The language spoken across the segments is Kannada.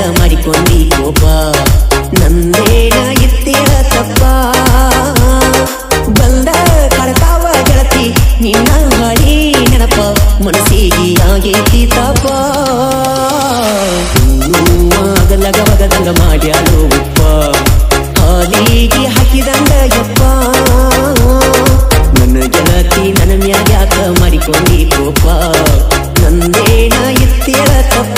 ಮಾಡಿಕೊಂಡಿ ಕೋಪ ನಂದೇನ ಇತ್ತೇಳ ತಪ್ಪ ಬಂದ ಕಳತಾವ ಗೆಳತಿ ನಿನ್ನ ಹಳಿ ನೆನಪ ಮನಸ್ಸಿಗೆ ಆಗೇತಿ ತಾಪ ಅಗಲಗ ಬಗದಂಗ ಮಾಡ್ಯಾಳು ಉಪ್ಪ ಹಾಲಿಗೆ ಹಾಕಿದಂಗ ಯಪ್ಪ ನನ್ನ ಗೆಳತಿ ನನ್ನ ಮ್ಯಾಗ ಯಾಕ ಮಾಡಿಕೊಂಡಿ ಕೋಪ ನಂದೇನ ಇತ್ತೇಳ ತಪ್ಪ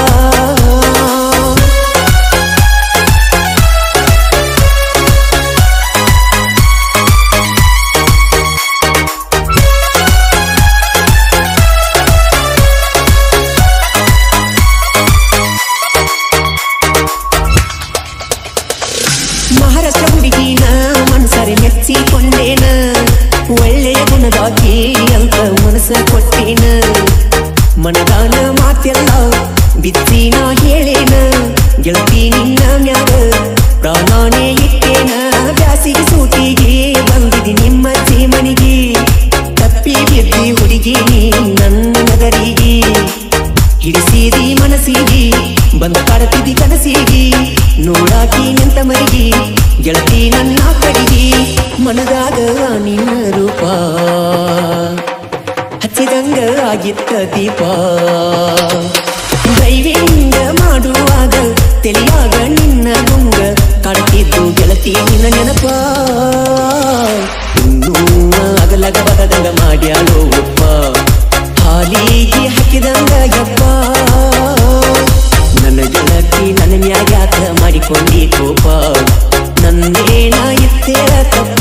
ಮಹಾರಾಷ್ಟ್ರ ಹುಡುಗಿನ ಮನ್ಸರೆ ಮೆಚ್ಚಿಕೊಂಡೇನ ಒಳ್ಳೆಯ ಗುಣದಾಗಿ ಅಂತ ಮನಸ್ಸ ಕೊಟ್ಟೇನ ಮನದಾನ ಮಾತೆಲ್ಲ ಬಿತ್ತಿನ ಹೇಳೇನ ಗೆಳತಿ ನಿನ್ನ ಮ್ಯಾಗ ಪ್ರಾಣಾನೇ ಇಟ್ಟೇನ ಬ್ಯಾಸಿಗೆ ಸೂಟಿಗೆ ಬಂದಿದಿ ನಿಮ್ಮ ಜೀವನಿಗೆ ತಪ್ಪಿ ಬಿದ್ದಿ ಹುಡುಗಿ ನೀ ನನ್ನ ನಗರಿಗೆ ಹಿಡಿಸಿದಿ ಮನಸ್ಸಿಗೆ ಬಂದ ಕಾಡತಿದಿ ಕನಸಿಗೆ ನೋಡಾಕಿ ನಿಂತ ಮರಿಗೆ ಗೆಳತಿ ನನ್ನ ಕಡಿಗೆ ಮನದಾಗ ನಿನ್ನ ರೂಪ ಹಚ್ಚಿದಂಗ ಆಗಿತ್ತ ದೀಪ ದೈವಿಂಗ ಮಾಡುವಾಗ ತಿಳಿಯಾಗ ನಿನ್ನ ಗುಂಗ ಕಾಡ್ತಿದ್ದು ಗೆಳತಿ ನಿನ್ನ ನೆನಪ ಇನ್ನೂ ಅಗಲಗ ಬಗದಂಗ ಮಾಡ್ಯಾಳೋ ಉಪ್ಪ ಹಾಲಿಗೆ ಹಾಕಿದಂಗ ಯಪ್ಪ ನನ್ನ ಗೆಳತಿ ನನ್ನ ಮ್ಯಾಗ ಯಾಕ ಮಾಡಿಕೊಂಡಿ ಕೋಪ ನಂದೇನ ಇತ್ತೇಳ ತಪ್ಪ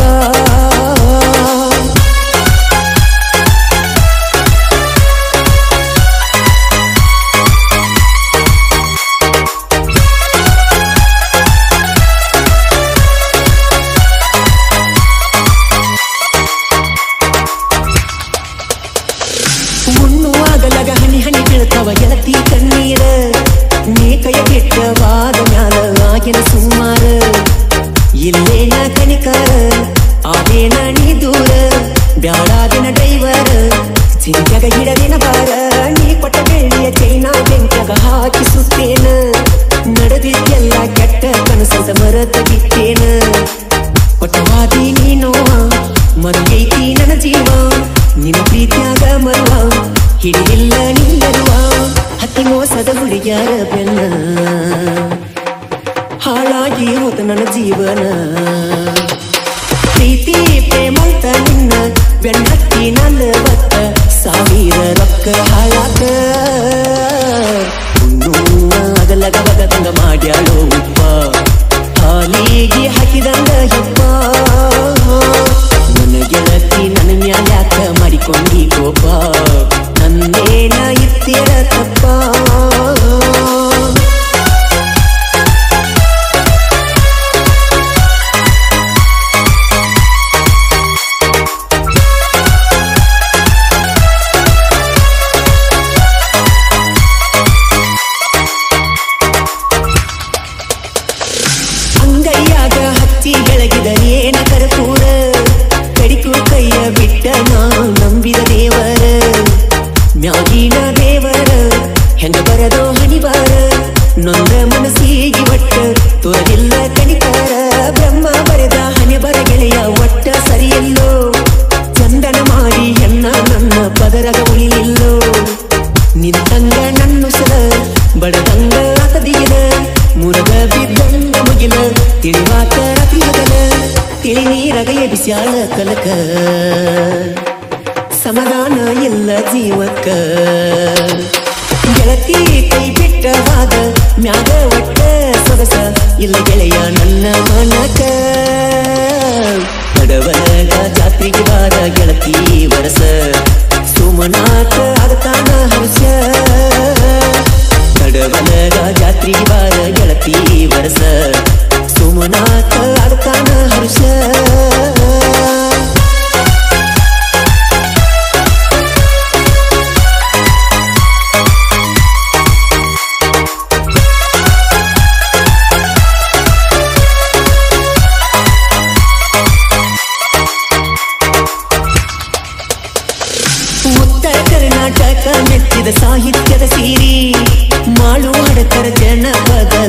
ಉಣ್ಣುವಾಗಲಗ ಹನಿ ಹನಿ ಬೀಳ್ತವ ಗೆಳತಿ ಕಣ್ಣೀರ ನೀ ಕೈ ಕೆಟ್ಟವಾದ ಮ್ಯಾಲ ಆಗಿನ ಸುಮಾರ ಇಲ್ಲೇನ ಕನಿಕರ ಆದೇನ ನೀ ದೂರ ಬ್ಯಾಡಾದಿನ ಡೈವರ್ ಚಿಂತ್ಯಾಗ ಹಿಡದಿನ ಬಾರ ನೀ ಕೊಟ್ಟ ಬೆಳ್ಳಿಯ ಚೈನಾ ಬೆಂಕ್ಯಾಗ ಹಾಕಿ ಸುತ್ತೇನ ನಡೆದಿದ್ದೆಲ್ಲ ಕೆಟ್ಟ ಕನಸದ ಮರತ ಬಿತ್ತೇನ ಕೊಟ್ಟವಾದಿ ನೀನೋ ಮರುಗೈತಿ ನನ್ನ ಜೀವ ನಿನ್ನ ಪ್ರೀತಿಯಾಗ ಮರುವ ಹಿಡಿದಿಲ್ಲ ನಿಲ್ಲರುವ ಹತ್ತಿ ಮೋಸದ ಹುಡುಗ್ಯಾರ ಬೆನ್ನ ಹಾಳಾಗಿ ಹೋತ ನನ್ನ ಜೀವನ ಪ್ರೀತಿ ಪ್ರೇಮಂತ ನಿನ್ನ ಬೆನ್ನತ್ತಿ ನಲವತ್ತ ಸಾವಿರ ರೊಕ್ಕ ಹಾಳಾಕ ಉಣ್ಣುವ ಅಗಲಗ ಬಗದಂಗ ಮಾಡ್ಯಾಳೋ ಉಪ್ಪ ಹಾಲಿಗೆ ಹಾಕಿದಂಗ ಯಪ್ಪ ನನ್ನ ಗೆಳತಿ ನನ್ನ ಮ್ಯಾಲ ಯಾಕ ಮಾಡಿಕೊಂಡಿ ಕೋಪ ನಂದೇನ ಇತ್ತೀರ ತಪ್ಪ ಅಂಗೈಯಾಗ ಹಚ್ಚಿ ಬೆಳಗಿದ ಏನ ಕರ್ಪೂರ ಕಡಿಕು ಕೈಯ ಬಿಟ್ಟ ನಾ ನಂಬಿದ ದೇವರ ಮ್ಯಾಗಿನ ದೇವರ ಹೆಂಗ ಬರದೋ ಹನಿವಾರ ನೊಂದ ಮನಸ್ಸಿಗೆ ಒಟ್ಟ ತೋರಲಿಲ್ಲ ಕಣಿಕಾರ ಬ್ರಹ್ಮ ಬರೆದ ಹಣೆ ಬರ ಗೆಳೆಯ ಒಟ್ಟ ಸರಿಯಲ್ಲೋ ಚಂದನ ಮಾಡಿ ಹೆಣ್ಣ ನನ್ನ ಪದರಗ ಉಳಿಲಿಲ್ಲೋ ನಿಂತಂಗ ನನ್ನುಸಲ ಬಡದಂಗ ಆತದಿಗಿದ ಮುರಗ ಬಿದ್ದಂಗ ಮುಗಿಲ ತಿಳಿವಾತ ರಾತ್ರಿ ಹಗಲ ತಿಳಿ ನೀರಗ ಎಬಿಸ್ಯಾಳ ಕಲಕ ಸಮಾಧಾನ ಇಲ್ಲ ಜೀವಕ್ಕ ಗೆಳತಿ ಕೈ ಬಿಟ್ಟವಾದ ಮ್ಯಾಗ ಒಟ್ಟ ಸೊಗಸ ಇಲ್ಲ ಗೆಳೆಯ ನನ್ನ ಮನಕ ನಡವನಗ ಜಾತ್ರೆಗೆ ಬಾರ ಗೆಳತಿ ವರಸ ಸುಮನಾಥ ಆಗ್ತಾನ ಹರ್ಷ ನಡವನಗ ಜಾತ್ರೆಗೆ ಬಾರ ಗೆಳತಿ ವರಸ ಸುಮನಾಥ ಆಗ್ತಾನ ಹರ್ಷ ಉತ್ತರ ಕರ್ನಾಟಕ ಮೆಚ್ಚಿದ ಸಾಹಿತ್ಯದ ಸೀರಿ ಮಾಳು ಹಡಕರ ಜನಪದ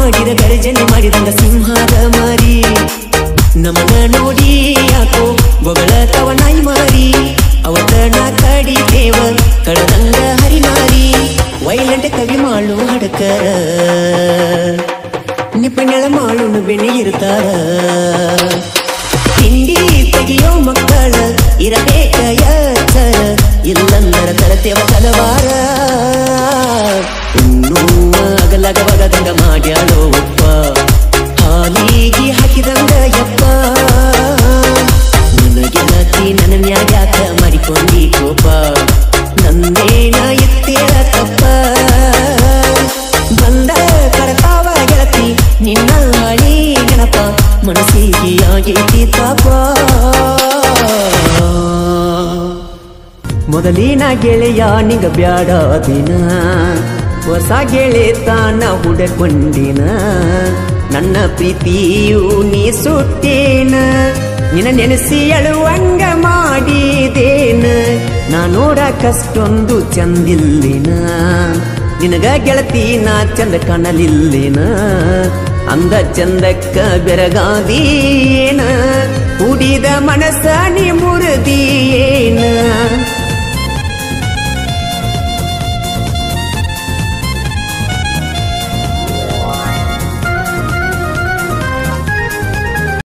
ಮಾಡಿದ ಗರ್ಜನೆ ಮಾಡಿದಂಗ ಸಿಂಹದ ಮರಿ ನಮನ ನೋಡಿ ಯಾಕೋ ಬೊಗಳತವ ನಾಯಿ ಮಾರಿ ಅವತ ನಾ ಕಡಿತೇವ ಕಡದಂಗ ಹರಿಮಾರಿ ವೈಲೆಂಟ್ ಕವಿ ಮಾಡು ಹಡಕರ ನಿಪಣಳ ಮಾಳುನು ಬೆಣಿ ಇರ್ತಾರ ತಿಂಡಿ ತೆಗಿಯೋ ಮಕ್ಕಳ ಇರಬೇಕ ಎಚ್ಚರ ಇಲ್ಲಂದರ ತರತೇವ ತಲವಾರ ಉಣ್ಣುವ ಅಗಲಗವಗದಂಗ ಮಾಡ್ಯಾಳೋ ಒಪ್ಪ ಹಾಲಿಗೆ ಹಾಕಿದಂಗ ಯಪ್ಪ ನನಗೆನತಿ ನನ್ನ ನ್ಯಾಯಾಕ ಮಾಡಿಕೊಂಡಿ ಕೋಪ ನಂದೇನ ಎತ್ತೇಳ ತಪ್ಪ ಬಂದ ಕಡತಾವ ಗೆಳತಿ ನಿನ್ನ ಹಳಿ ನೆನಪ ಮನಸ್ಸಿಗೆ ಆಗೈತಿ ತಾಪ ಮೊದಲಿನ ಗೆಳೆಯ ನಿಗ ಬ್ಯಾಡ ದಿನ ಹೊಸ ಗೆಳೆತಾನ ಹುಡಕೊಂಡಿನ ನನ್ನ ಪ್ರೀತಿಯು ನೀ ಸುಟ್ಟೇನ ನಿನ್ನ ನೆನೆಸಿ ಅಳುವಂಗ ಮಾಡಿದೇನ ನಾ ನೋಡಕಷ್ಟೊಂದು ಚಂದಿಲ್ಲಿನ ನಿನಗ ಗೆಳತಿ ನಾ ಚಂದ ಕಾಣಲಿಲ್ಲಿನ ಅಂದ ಚಂದಕ್ಕ ಬೆರಗಾದೀನ ಉಡಿದ ಮನಸ್ಸ ನೀ